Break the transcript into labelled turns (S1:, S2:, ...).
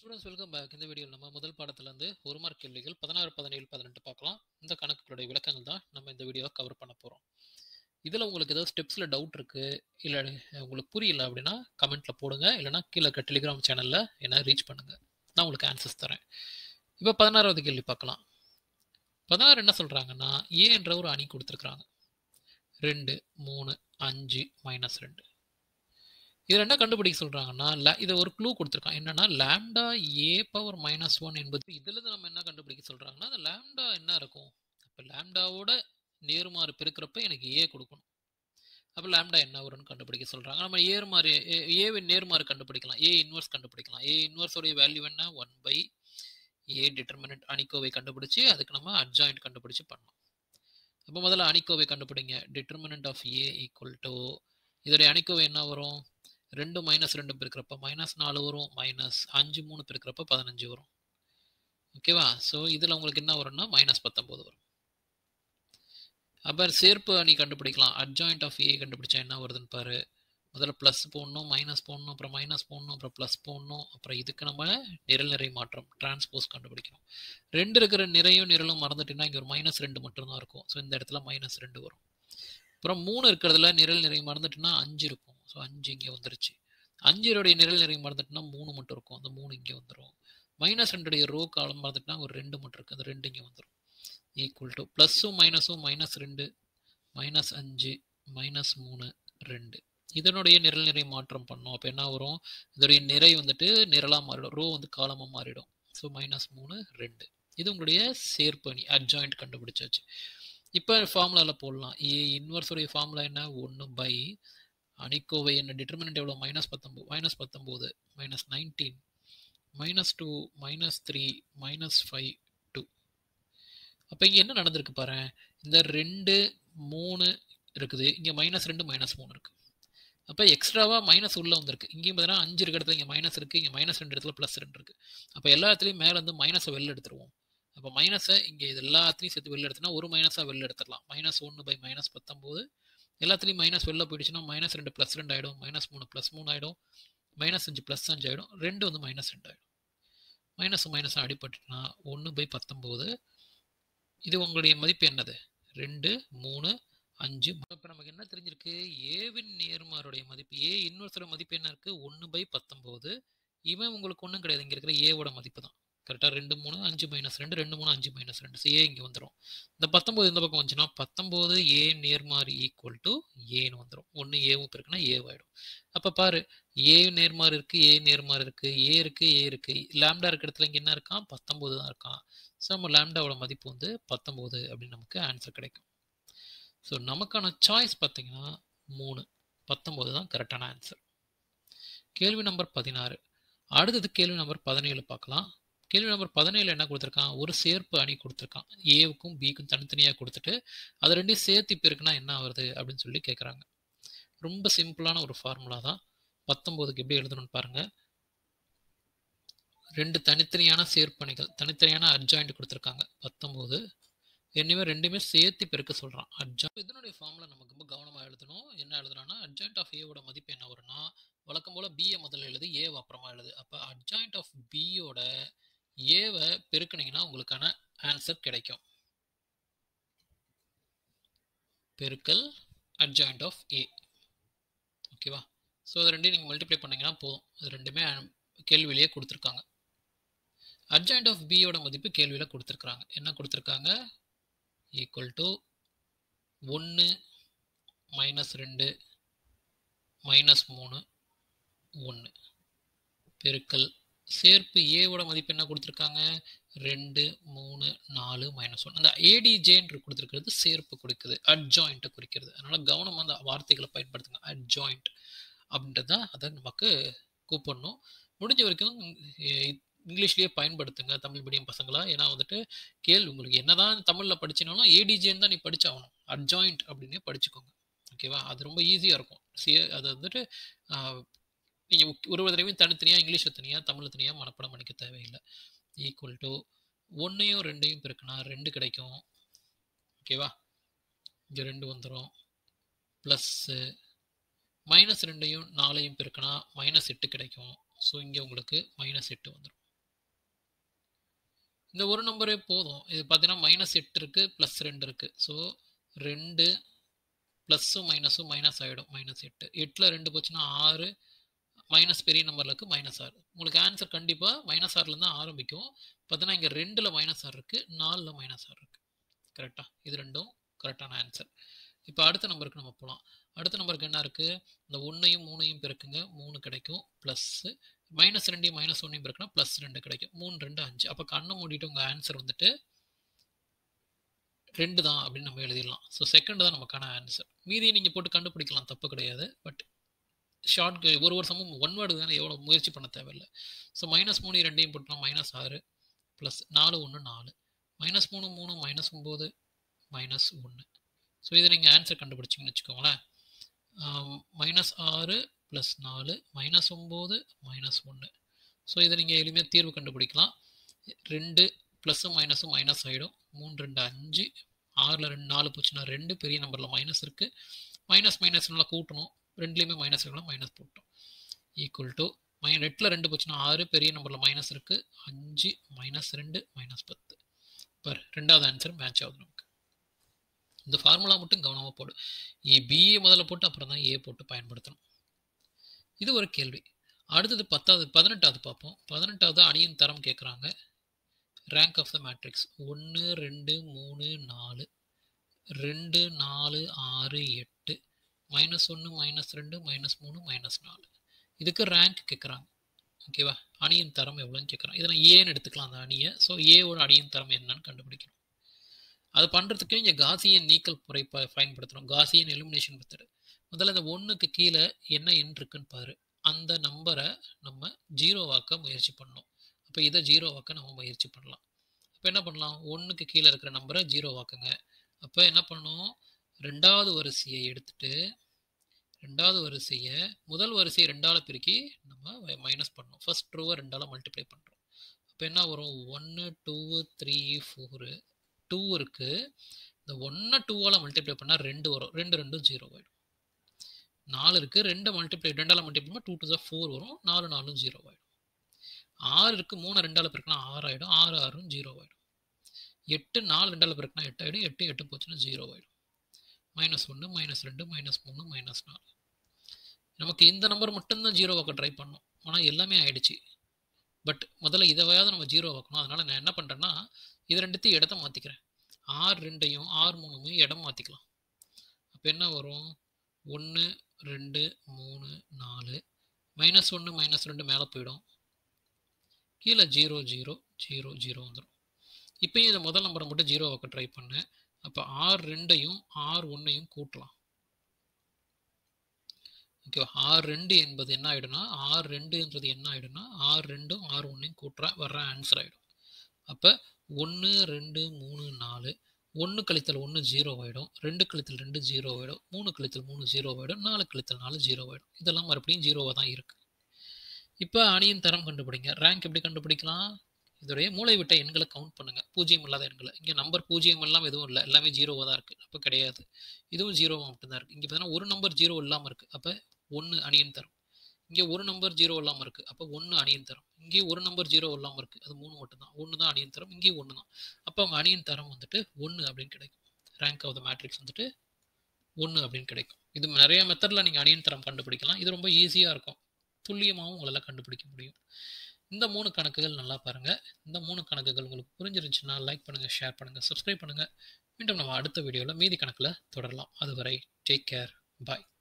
S1: students welcome back இந்த வீடியோவில் நம்ம முதல் பாடத்துலேருந்து ஒரு மார்க் கேள்விகள் பதினாறு பதினேழு பதினெட்டு பார்க்கலாம் இந்த கணக்குகளுடைய விளக்கங்கள் தான் நம்ம இந்த வீடியோவை கவர் பண்ண போகிறோம் இதில் உங்களுக்கு ஏதாவது ஸ்டெப்ஸில் டவுட் இருக்குது இல்லை உங்களுக்கு புரியல அப்படின்னா கமெண்ட்டில் போடுங்க இல்லைனா கீழே இருக்க டெலிகிராம் சேனலில் என்ன ரீச் பண்ணுங்கள் நான் உங்களுக்கு ஆன்சர்ஸ் தரேன் இப்போ பதினாறாவது கேள்வி பார்க்கலாம் பதினாறு என்ன சொல்கிறாங்கன்னா ஏ என்ற ஒரு அணி கொடுத்துருக்குறாங்க ரெண்டு மூணு அஞ்சு மைனஸ் ரெண்டு இதில் என்ன கண்டுபிடிக்க சொல்கிறாங்கன்னா ல இதை ஒரு க்ளூ கொடுத்துருக்கான் என்னன்னா lambda A power minus one என்பது இதுலேருந்து நம்ம என்ன கண்டுபிடிக்க சொல்கிறாங்கன்னா அந்த லேம்டா என்ன இருக்கும் அப்போ லேம்டாவோட நேர்மாறு பெருக்கிறப்ப எனக்கு ஏ கொடுக்கணும் அப்போ லேம்டா என்ன வரும்னு கண்டுபிடிக்க சொல்கிறாங்க நம்ம ஏர்மாறு ஏவின் நேர்மாறு கண்டுபிடிக்கலாம் ஏ இன்வர்ஸ் கண்டுபிடிக்கலாம் ஏ இன்வர்ஸோடைய வேல்யூ என்ன ஒன் பை ஏ டிட்டர்மினன்ட் அணிக்கோவை கண்டுபிடிச்சி அதுக்கு நம்ம அட்ஜாயிண்ட் கண்டுபிடிச்சி பண்ணோம் அப்போ முதல்ல அணிக்கோவை கண்டுபிடிங்க determinant of A equal to இதோடைய அணிக்கோவை என்ன வரும் ரெண்டு மைனஸ் ரெண்டு பெருக்கிறப்ப மைனஸ் நாலு வரும் மைனஸ் அஞ்சு மூணு பெருக்கிறப்ப பதினஞ்சு வரும் ஓகேவா ஸோ இதில் உங்களுக்கு என்ன வரும்னா மைனஸ் பத்தொம்போது வரும் அப்புறம் சேர்ப்பு அணி கண்டுபிடிக்கலாம் அட்ஜாயிண்ட் ஆஃப் ஏ கண்டுபிடிச்சா என்ன வருதுன்னு பாரு முதல்ல ப்ளஸ் போடணும் மைனஸ் போடணும் அப்புறம் மைனஸ் போடணும் அப்புறம் ப்ளஸ் போடணும் அப்புறம் இதுக்கு நம்ம நிரல் நிறை மாற்றம் டிரான்ஸ்போஸ் கண்டுபிடிக்கணும் ரெண்டு இருக்கிற நிறையும் நிரலும் மறந்துட்டீங்கன்னா இங்கே ஒரு மைனஸ் ரெண்டு மட்டும்தான் இருக்கும் ஸோ இந்த இடத்துல மைனஸ் ரெண்டு வரும் அப்புறம் மூணு இருக்கிறதுல நிரல் நிறை மறந்துட்டுனா அஞ்சு இருக்கும் ஸோ அஞ்சு இங்கே வந்துருச்சு அஞ்சுடைய நிரல் நிறை மறந்துட்டுனா மூணு மட்டும் இருக்கும் அந்த மூணு இங்கே வந்துடும் மைனஸ் ரெண்டுடைய ரோ காலம் மறந்துட்டுனா ஒரு ரெண்டு மட்டும் இருக்குது அந்த ரெண்டு இங்கே வந்துடும் ஈக்குவல் டு ப்ளஸ்ஸும் மைனஸும் மைனஸ் ரெண்டு மைனஸ் அஞ்சு மைனஸ் மூணு ரெண்டு இதனுடைய நிரல் நிறை மாற்றம் பண்ணோம் அப்போ என்ன வரும் இதோடைய நிறை வந்துட்டு நிரலாக மாறிடும் ரோ வந்து காலமாக மாறிடும் ஸோ மைனஸ் மூணு ரெண்டு இது உங்களுடைய சேர்ப்பணி அட்ஜாயிண்ட் கண்டுபிடிச்சாச்சு இப்போ ஃபார்முலாவில் போடலாம் ஏ இன்வர்ஸுடைய ஃபார்முலா என்ன ஒன்று பை அணிக்கோவை என்ன டிட்டர்மினன்ட் எவ்வளோ மைனஸ் பத்தொம்போது மைனஸ் பத்தொம்போது minus nineteen minus two minus three minus five two அப்போ இங்கே என்ன நடந்திருக்கு பாரு இந்த ரெண்டு மூணு இருக்குது இங்கே மைனஸ் ரெண்டு மைனஸ் மூணு இருக்குது அப்போ எக்ஸ்ட்ராவாக மைனஸ் உள்ளே வந்திருக்கு இங்கேயும் பார்த்தீங்கன்னா அஞ்சு இருக்கிற இடத்துல இங்கே மைனஸ் இருக்குது இங்கே மைனஸ் ரெண்டு இடத்துல ப்ளஸ் ரெண்டு இருக்குது அப்போ எல்லா இடத்துலையும் மேலே வந்து மைனஸை வெளில எடுத்துருவோம் அப்போ மைனஸை இங்கே இது எல்லாத்தையும் சேர்த்து வெளில எடுத்தோன்னா ஒரு மைனஸாக வெளில எடுத்துடலாம் மைனஸ் ஒன்று பை மைனஸ் பத்தொம்போது எல்லாத்துலேயும் மைனஸ் வெளில போயிடுச்சுன்னா மைனஸ் ரெண்டு ப்ளஸ் ரெண்டு ஆகிடும் மைனஸ் மூணு ப்ளஸ் மூணு ஆகிடும் மைனஸ் அஞ்சு ப்ளஸ் அஞ்சு ஆகிடும் ரெண்டு வந்து மைனஸ் ரெண்டு ஆகிடும் மைனஸ் மைனஸ் அடிப்பட்டுனா ஒன்று பை பத்தொம்போது இது உங்களுடைய மதிப்பு என்னது ரெண்டு மூணு அஞ்சு இப்போ நமக்கு என்ன தெரிஞ்சிருக்கு ஏவின் நேர்மாருடைய மதிப்பு ஏ இன்னொருத்தர மதிப்பு என்ன இருக்குது ஒன்று பை பத்தொம்போது இவன் உங்களுக்கு ஒன்றும் கிடையாது இங்கே இருக்கிற ஏவோட மதிப்பு தான் கரெக்டாக ரெண்டு மூணு அஞ்சு மைனஸ் ரெண்டு ரெண்டு மூணு அஞ்சு மைனஸ் ரெண்டு ஸோ ஏ இங்கே வந்துடும் இந்த பத்தொம்போது இந்த பக்கம் வந்துச்சுன்னா பத்தொம்போது ஏ நேர்மாறு ஈக்குவல் டு ஏன்னு வந்துடும் ஒன்று ஏவும் இருக்குன்னா ஏவாயிடும் அப்போ பாரு ஏ நேர்மாறு இருக்குது ஏ நேர்மாறு இருக்குது ஏ இருக்குது ஏ இருக்குது லேம்டா இருக்கிற இடத்துல இங்கே என்ன இருக்கான் பத்தொம்போது தான் இருக்கான் ஸோ நம்ம லேம்டாவோட மதிப்பு வந்து பத்தொம்போது அப்படின்னு நமக்கு ஆன்சர் கிடைக்கும் ஸோ நமக்கான சாய்ஸ் பார்த்தீங்கன்னா மூணு பத்தொம்போது தான் கரெக்டான ஆன்சர் கேள்வி நம்பர் பதினாறு அடுத்தது கேள்வி நம்பர் பதினேழு பார்க்கலாம் கேள்வி நம்பர் பதினேழு என்ன கொடுத்துருக்கான் ஒரு சேர்ப்பு அணி கொடுத்துருக்கான் ஏவுக்கும் பிக்கும் தனித்தனியாக கொடுத்துட்டு அது ரெண்டையும் சேர்த்து இப்போ இருக்குன்னா என்ன ஆகுது அப்படின்னு சொல்லி கேட்குறாங்க ரொம்ப சிம்பிளான ஒரு ஃபார்முலா தான் பத்தொம்போதுக்கு எப்படி எழுதணும்னு பாருங்க ரெண்டு தனித்தனியான சேர்ப்பணிகள் தனித்தனியான அட்ஜாயிண்ட் கொடுத்துருக்காங்க பத்தொம்போது என்னையுமே ரெண்டுமே சேர்த்து பெருக்க சொல்கிறான் அட்ஜா இதனுடைய ஃபார்மில் நமக்கு ரொம்ப கவனமாக எழுதணும் என்ன எழுதுறான்னா அட்ஜாயிண்ட் ஆஃப் ஏவோட மதிப்பு என்ன வரும்னா வழக்கம் போல் பிஏ முதல்ல எழுது ஏவை அப்புறமா எழுது அப்போ அட்ஜாயிண்ட் ஆஃப் பியோட ஏவை பெருக்கினீங்கன்னா உங்களுக்கான ஆன்சர் கிடைக்கும் பெருக்கல் அட்ஜாயிண்ட் ஆஃப் ஏ ஓகேவா ஸோ அது ரெண்டையும் நீங்கள் மல்டிப்ளை பண்ணிங்கன்னா போதும் அது ரெண்டுமே கேள்வியிலேயே கொடுத்துருக்காங்க அட்ஜாயிண்ட் ஆஃப் பியோட மதிப்பு கேள்வியில் கொடுத்துருக்குறாங்க என்ன கொடுத்துருக்காங்க ஈக்குவல் டு ஒன்று மைனஸ் ரெண்டு மைனஸ் மூணு ஒன்று பெருக்கல் சேர்ப்பு ஏவோட மதிப்பு என்ன கொடுத்துருக்காங்க ரெண்டு மூணு நாலு மைனஸ் ஒன் அந்த ஏடிஜேன்று கொடுத்துருக்கிறது சேர்ப்பு குறிக்குது அட்ஜாயிண்ட்டை குறிக்கிறது அதனால் கவனமாக அந்த வார்த்தைகளை பயன்படுத்துங்க அட்ஜாயிண்ட் அப்படின்றது தான் அதை நமக்கு கூப்பிடணும் முடிஞ்ச வரைக்கும் இங்கிலீஷ்லேயே பயன்படுத்துங்க தமிழ் மீடியம் பசங்களா ஏன்னா வந்துட்டு கேள் உங்களுக்கு என்னதான் தமிழில் படிச்சினாலும் ஏடிஜேன்னு தான் நீ படிச்சாகணும் அட்ஜாயிண்ட் அப்படின்னு படிச்சுக்கோங்க ஓகேவா அது ரொம்ப ஈஸியாக இருக்கும் சி அது வந்துட்டு நீங்கள் ஒரு ஒரு தடவையும் தனித்தனியாக இங்கிலீஷில் தனியாக தமிழில் தனியாக மனப்படம் பண்ணிக்க தேவையில்லை ஈக்குவல் டு ஒன்றையும் ரெண்டையும் பெருக்கினா ரெண்டு கிடைக்கும் ஓகேவா இங்கே ரெண்டு வந்துடும் ப்ளஸ்ஸு மைனஸ் ரெண்டையும் நாலையும் பெருக்கினா மைனஸ் எட்டு கிடைக்கும் ஸோ இங்கே உங்களுக்கு மைனஸ் எட்டு வந்துடும் இந்த ஒரு நம்பரே போதும் இது பார்த்தீங்கன்னா மைனஸ் எட்டு இருக்குது ப்ளஸ் ரெண்டு இருக்குது ஸோ ரெண்டு ப்ளஸ்ஸும் மைனஸும் மைனஸ் ஆகிடும் மைனஸ் எட்டு எட்டில் ரெண்டு போச்சுன்னா ஆறு மைனஸ் பெரிய நம்பரில் இருக்குது மைனஸ் ஆறு உங்களுக்கு ஆன்சர் கண்டிப்பாக மைனஸ் ஆறுலேருந்து ஆரம்பிக்கும் பார்த்தீங்கன்னா இங்கே ரெண்டில் மைனஸ் ஆறு இருக்குது நாலில் மைனஸ் ஆறு இருக்குது கரெக்டாக இது ரெண்டும் கரெக்டான ஆன்சர் இப்போ அடுத்த நம்பருக்கு நம்ம போகலாம் அடுத்த நம்பருக்கு என்ன இருக்குது இந்த ஒன்றையும் மூணையும் பெருக்குங்க மூணு கிடைக்கும் ப்ளஸ்ஸு மைனஸ் ரெண்டையும் மைனஸ் ஒன்றையும் பெருக்குனா ப்ளஸ் ரெண்டு கிடைக்கும் மூணு ரெண்டு அஞ்சு அப்போ கண்ணை மூடிட்டு உங்கள் ஆன்சர் வந்துட்டு ரெண்டு தான் அப்படின்னு நம்ம எழுதிடலாம் ஸோ செகண்ட் தான் நமக்கான ஆன்சர் மீதியை நீங்கள் போட்டு கண்டுபிடிக்கலாம் தப்பு கிடையாது பட் ஷார்ட் ஒரு ஒரு சமம் ஒன் வேர்டு தானே எவ்வளோ முயற்சி பண்ண தேவையில்லை ஸோ மைனஸ் மூணு ரெண்டையும் போட்டோம்னா மைனஸ் ஆறு ப்ளஸ் நாலு ஒன்று நாலு மைனஸ் மூணு மூணு மைனஸ் ஒம்பது மைனஸ் ஒன்று ஸோ இதை நீங்கள் ஆன்சர் கண்டுபிடிச்சிங்கன்னு வச்சுக்கோங்களேன் மைனஸ் ஆறு ப்ளஸ் நாலு மைனஸ் ஒம்பது மைனஸ் ஒன்று ஸோ இதை நீங்கள் எளிமையாக தீர்வு கண்டுபிடிக்கலாம் ரெண்டு ப்ளஸ்ஸும் மைனஸும் மைனஸ் ஆகிடும் மூணு ரெண்டு அஞ்சு ஆறில் ரெண்டு நாலு போச்சுன்னா ரெண்டு பெரிய நம்பரில் மைனஸ் இருக்குது மைனஸ் மைனஸ் நல்லா கூட்டணும் ரெண்டுலேயுமே மைனஸ் இருக்கலாம் மைனஸ் போட்டோம் ஈக்குவல் டு மை ரெட்டில் ரெண்டு போச்சுன்னா ஆறு பெரிய நம்பரில் மைனஸ் இருக்குது அஞ்சு மைனஸ் ரெண்டு மைனஸ் பத்து பார் ரெண்டாவது ஆன்சர் மேட்ச் ஆகுது நமக்கு இந்த ஃபார்முலா மட்டும் கவனமாக போடு பிஏ முதல்ல போட்டு அப்புறம் தான் ஏ போட்டு பயன்படுத்தணும் இது ஒரு கேள்வி அடுத்தது பத்தாவது பதினெட்டாவது பார்ப்போம் பதினெட்டாவது அணியின் தரம் கேட்குறாங்க ரேங்க் ஆஃப் த மேட்ரிக்ஸ் ஒன்று ரெண்டு மூணு நாலு ரெண்டு நாலு ஆறு எட்டு மைனஸ் ஒன்று மைனஸ் ரெண்டு மைனஸ் மூணு மைனஸ் நாலு இதுக்கு ரேங்க் கேட்குறாங்க ஓகேவா அணியின் தரம் எவ்வளோன்னு கேட்குறாங்க இதை நான் ஏன்னு எடுத்துக்கலாம் அந்த அணியை ஸோ ஏவோட அணியின் தரம் என்னன்னு கண்டுபிடிக்கணும் அது பண்ணுறதுக்கு இங்கே காசியன் நீக்கல் முறை ப பயன்படுத்தணும் காசியன் எலிமினேஷன் மெத்தடு முதல்ல இந்த ஒன்றுக்கு கீழே என்ன எண் இருக்குன்னு பாரு அந்த நம்பரை நம்ம ஜீரோவாக்க முயற்சி பண்ணணும் அப்போ இதை ஜீரோவாக்க நம்ம முயற்சி பண்ணலாம் அப்போ என்ன பண்ணலாம் ஒன்றுக்கு கீழே இருக்கிற நம்பரை ஜீரோவாக்குங்க அப்போ என்ன பண்ணணும் ரெண்டாவது வரிசையை எடுத்துட்டு ரெண்டாவது வரிசையை முதல் வரிசையை ரெண்டால் பெருக்கி நம்ம மைனஸ் பண்ணணும் ஃபர்ஸ்ட் ட்ரூவை ரெண்டால் மல்டிப்ளை பண்ணுறோம் அப்போ என்ன வரும் ஒன்று டூ த்ரீ ஃபோரு டூ இருக்குது இந்த ஒன்றை டூவால் மல்டிப்ளை பண்ணால் ரெண்டு வரும் ரெண்டு ரெண்டும் ஜீரோ ஆகிடும் நாலு இருக்குது ரெண்டு மல்டிப்ளை ரெண்டால் மல்டிப்ளை பண்ணால் டூ டூ தான் ஃபோர் வரும் நாலு நாலும் ஜீரோ ஆகிடும் ஆறு இருக்குது மூணு ரெண்டால் பெருக்கினா ஆறு ஆகிடும் ஆறு ஆறும் ஜீரோ ஆகிடும் எட்டு நாலு ரெண்டால் பெருக்கினா எட்டு ஆகிடும் எட்டு எட்டு போச்சுன்னா ஜீரோ ஆகிடும் மைனஸ் ஒன்று மைனஸ் ரெண்டு மைனஸ் மூணு மைனஸ் நாலு நமக்கு இந்த நம்பர் மட்டும்தான் ஜீரோ வாக்க ட்ரை பண்ணோம் ஆனால் எல்லாமே ஆயிடுச்சு பட் முதல்ல இதையாவது நம்ம ஜீரோ வைக்கணும் அதனால் நான் என்ன பண்ணுறேன்னா இது ரெண்டுத்தையும் இடத்த மாற்றிக்கிறேன் ஆறு ரெண்டையும் ஆறு மூணுமையும் இடம் மாற்றிக்கலாம் அப்போ என்ன வரும் ஒன்று ரெண்டு மூணு நாலு மைனஸ் ஒன்று மைனஸ் ரெண்டு மேலே போயிடும் கீழே ஜீரோ ஜீரோ ஜீரோ ஜீரோ வந்துடும் இப்போயும் இந்த முதல் நம்பரை மட்டும் ஜீரோ வைக்க ட்ரை பண்ணேன் அப்போ ஆறு ரெண்டையும் ஆறு ஒன்றையும் கூட்டலாம் ஓகேவா ஆறு ரெண்டு என்பது என்ன ஆகிடும்னா ஆறு ரெண்டுன்றது என்ன ஆகிடும்னா ஆறு ரெண்டும் ஆறு ஒன்றையும் கூட்டுற வர்ற ஆன்சர் ஆகிடும் அப்போ ஒன்று ரெண்டு மூணு நாலு ஒன்று கழித்தல் ஒன்று ஜீரோ ஆகிடும் ரெண்டு கழித்தல் ரெண்டு ஜீரோ ஆகிடும் மூணு கழித்தல் மூணு ஜீரோ ஆகிடும் நாலு கழித்தல் நாலு ஜீரோ ஆகிடும் இதெல்லாம் மறுபடியும் ஜீரோவாக தான் இருக்குது இப்போ அணியின் தரம் கண்டுபிடிங்க ரேங்க் எப்படி கண்டுபிடிக்கலாம் இதோடைய மூளை விட்ட எண்களை கவுண்ட் பண்ணுங்க பூஜ்ஜியம் இல்லாத எண்களை இங்கே நம்பர் பூஜ்ஜியம் எல்லாம் எதுவும் இல்லை எல்லாமே ஜீரோவாக தான் இருக்குது அப்போ கிடையாது இதுவும் ஜீரோவாக மட்டும்தான் இருக்குது இங்கே பார்த்தீங்கன்னா ஒரு நம்பர் ஜீரோ இல்லாமல் இருக்குது அப்போ ஒன்று அணியின் தரம் இங்கே ஒரு நம்பர் ஜீரோ இல்லாமல் இருக்குது அப்போ ஒன்று அணியின் தரம் இங்கே ஒரு நம்பர் ஜீரோ இல்லாமல் இருக்குது அது மூணு மட்டும்தான் ஒன்று தான் அணியின் தரம் இங்கேயும் ஒன்று தான் அப்போ அவங்க அணியின் தரம் வந்துட்டு ஒன்று அப்படின்னு கிடைக்கும் ரேங்க் ஆஃப் த மேட்ரிக்ஸ் வந்துட்டு ஒன்று அப்படின்னு கிடைக்கும் இது நிறைய மெத்தடில் நீங்கள் அணியின் தரம் கண்டுபிடிக்கலாம் இது ரொம்ப ஈஸியாக இருக்கும் துல்லியமாகவும் உங்களால் கண்டுபிடிக்க முடியும் இந்த மூணு கணக்குகள் நல்லா பாருங்கள் இந்த மூணு கணக்குகள் உங்களுக்கு புரிஞ்சிருந்துச்சுன்னா லைக் பண்ணுங்கள் ஷேர் பண்ணுங்கள் சப்ஸ்கிரைப் பண்ணுங்கள் மீண்டும் நம்ம அடுத்த வீடியோவில் மீதி கணக்கில் தொடரலாம் அதுவரை டேக் கேர் பாய்